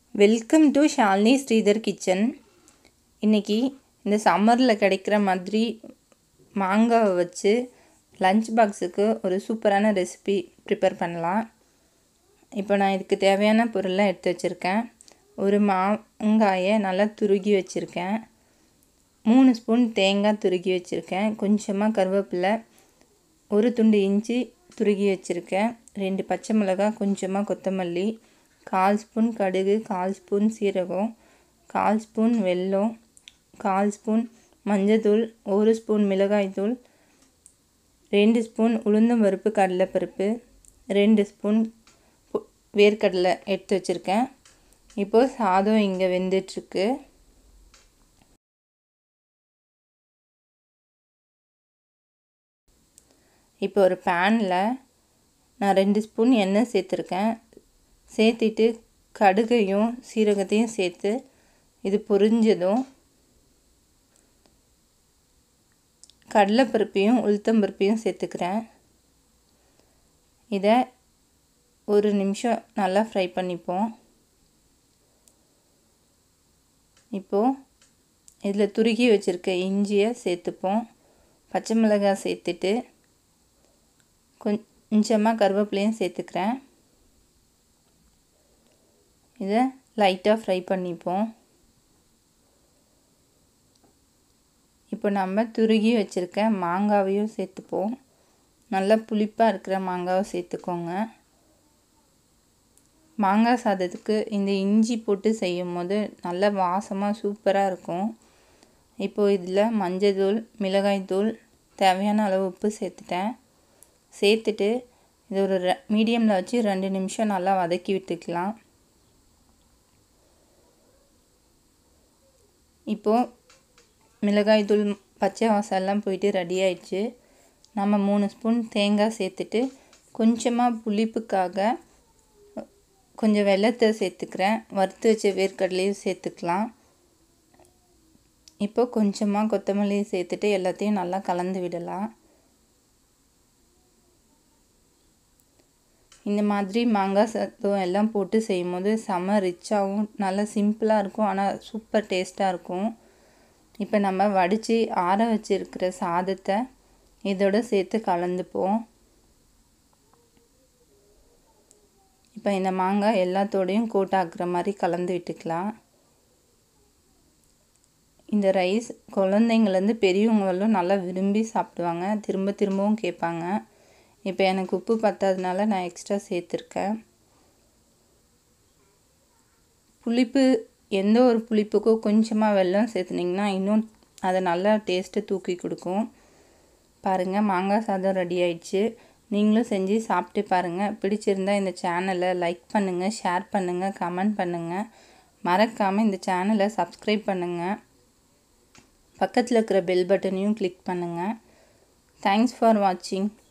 welcome to Shalini Sridhar kitchen இன்றைக்கி இந்த சம்மரில் கிடைக்கிற மாதிரி மாங்காவை வச்சு லஞ்ச் பாக்ஸுக்கு ஒரு சூப்பரான ரெசிபி ப்ரிப்பேர் பண்ணலாம் இப்போ நான் இதுக்கு தேவையான பொருள்லாம் எடுத்து வச்சுருக்கேன் ஒரு மாங்காயை நல்லா துருகி வச்சுருக்கேன் மூணு ஸ்பூன் தேங்காய் துருகி வச்சுருக்கேன் கொஞ்சமாக கருவேப்பிலை ஒரு துண்டு இஞ்சி துருகி வச்சுருக்கேன் ரெண்டு பச்சை மிளகாய் கொஞ்சமாக கொத்தமல்லி கால் ஸ்பூன் கடுகு கால் ஸ்பூன் சீரகம் கால் ஸ்பூன் வெல்லம் கால் ஸ்பூன் மஞ்சத்தூள் ஒரு ஸ்பூன் மிளகாய்த்தூள் ரெண்டு ஸ்பூன் உளுந்தம் பருப்பு கடலைப்பருப்பு ரெண்டு ஸ்பூன் வேர்க்கடலை எடுத்து வச்சுருக்கேன் இப்போது சாதம் இங்கே வெந்துட்டுருக்கு இப்போ ஒரு பேனில் நான் ரெண்டு ஸ்பூன் எண்ணெய் சேர்த்துருக்கேன் சேர்த்திட்டு கடுகையும் சீரகத்தையும் சேர்த்து இது பொரிஞ்சதும் கடலைப்பருப்பையும் உளுத்தம்பருப்பையும் சேர்த்துக்கிறேன் இதை ஒரு நிமிஷம் நல்லா ஃப்ரை பண்ணிப்போம் இப்போது இதில் துருகி வச்சுருக்க இஞ்சியை சேர்த்துப்போம் பச்சை மிளகாய் சேர்த்துட்டு கொஞ்சமாக கருவேப்பிலையும் சேர்த்துக்கிறேன் இதை லைட்டாக ஃப்ரை பண்ணிப்போம் இப்போ நம்ம துருகி வச்சுருக்க மாங்காவையும் சேர்த்துப்போம் நல்லா புளிப்பாக இருக்கிற மாங்காவை சேர்த்துக்கோங்க மாங்காய் சாதத்துக்கு இந்த இஞ்சி போட்டு செய்யும் போது நல்ல வாசமாக சூப்பராக இருக்கும் இப்போது இதில் மஞ்சள் மிளகாய்த்தூள் தேவையான அளவு உப்பு சேர்த்துட்டேன் சேர்த்துட்டு இது ஒரு மீடியமில் வச்சு ரெண்டு நிமிஷம் நல்லா வதக்கி விட்டுக்கலாம் இப்போது மிளகாய்த்தூள் பச்சை வாசம்லாம் போயிட்டு ரெடி ஆயிடுச்சு நம்ம மூணு ஸ்பூன் தேங்காய் சேர்த்துட்டு கொஞ்சமாக புளிப்புக்காக கொஞ்சம் வெள்ளத்தை சேர்த்துக்கிறேன் வறுத்து வச்ச வேர்க்கடலையும் சேர்த்துக்கலாம் இப்போ கொஞ்சமாக கொத்தமல்லி சேர்த்துட்டு எல்லாத்தையும் நல்லா கலந்து விடலாம் இந்த மாதிரி மாங்காய் சாதம் எல்லாம் போட்டு செய்யும் போது செம ரிச்சாகவும் நல்லா சிம்பிளாக இருக்கும் ஆனால் சூப்பர் டேஸ்ட்டாக இருக்கும் இப்போ நம்ம வடித்து ஆற வச்சுருக்கிற சாதத்தை இதோட சேர்த்து கலந்துப்போம் இப்போ இந்த மாங்காய் எல்லாத்தோடையும் கோட்டாக்குற மாதிரி கலந்து விட்டுக்கலாம் இந்த ரைஸ் குழந்தைங்கள்லேருந்து பெரியவங்களும் நல்லா விரும்பி சாப்பிடுவாங்க திரும்ப திரும்பவும் கேட்பாங்க இப்போ எனக்கு உப்பு பத்தாதனால நான் எக்ஸ்ட்ரா சேர்த்துருக்கேன் புளிப்பு எந்த ஒரு புளிப்புக்கோ கொஞ்சமாக வெல்லம் சேர்த்துனிங்கன்னா இன்னும் அதை நல்லா டேஸ்ட்டு தூக்கி கொடுக்கும் பாருங்கள் மாங்காய் சாதம் ரெடி ஆயிடுச்சு நீங்களும் செஞ்சு சாப்பிட்டு பாருங்கள் பிடிச்சிருந்தா இந்த சேனலை லைக் பண்ணுங்கள் ஷேர் பண்ணுங்கள் கமெண்ட் பண்ணுங்கள் மறக்காமல் இந்த சேனலை சப்ஸ்கிரைப் பண்ணுங்கள் பக்கத்தில் இருக்கிற பெல் பட்டனையும் கிளிக் பண்ணுங்கள் தேங்க்ஸ் ஃபார் வாட்சிங்